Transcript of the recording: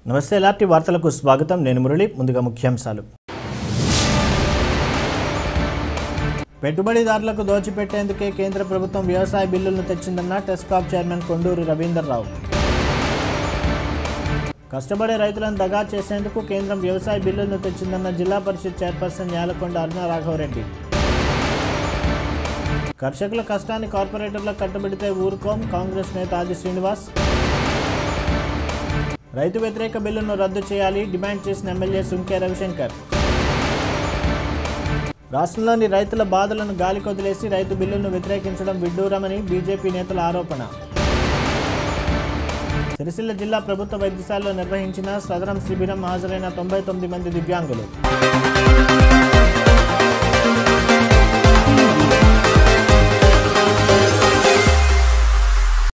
నమస్తే ఎలాంటి వార్తలకు స్వాగతం నేను మురళి ముందుగా ముఖ్యాంశాలు పెట్టుబడిదారులకు దోచిపెట్టేందుకే కేంద్ర ప్రభుత్వం వ్యవసాయ బిల్లులను తెచ్చిందన్న టెస్కాప్ చైర్మన్ కొండూరు రవీందర్రావు కష్టపడే రైతులను దగా చేసేందుకు కేంద్రం వ్యవసాయ బిల్లులను తెచ్చిందన్న జిల్లా పరిషత్ చైర్పర్సన్ యాలకొండ అరుణ రాఘవరెడ్డి కర్షకుల కష్టాన్ని కార్పొరేటర్లకు కట్టబెడితే ఊరుకోం కాంగ్రెస్ నేత ఆది శ్రీనివాస్ రైతు వ్యతిరేక బిల్లును రద్దు చేయాలి డిమాండ్ చేసిన ఎమ్మెల్యే సుంకే రవిశంకర్ రాష్ట్రంలోని రైతుల బాధలను గాలికొదిలేసి రైతు బిల్లును వ్యతిరేకించడం విడ్డూరమని బీజేపీ నేతల ఆరోపణ సిరిసిల్ల జిల్లా ప్రభుత్వ వైద్యశాలలో నిర్వహించిన సదరం శిబిరం హాజరైన తొంభై తొమ్మిది మంది దివ్యాంగులు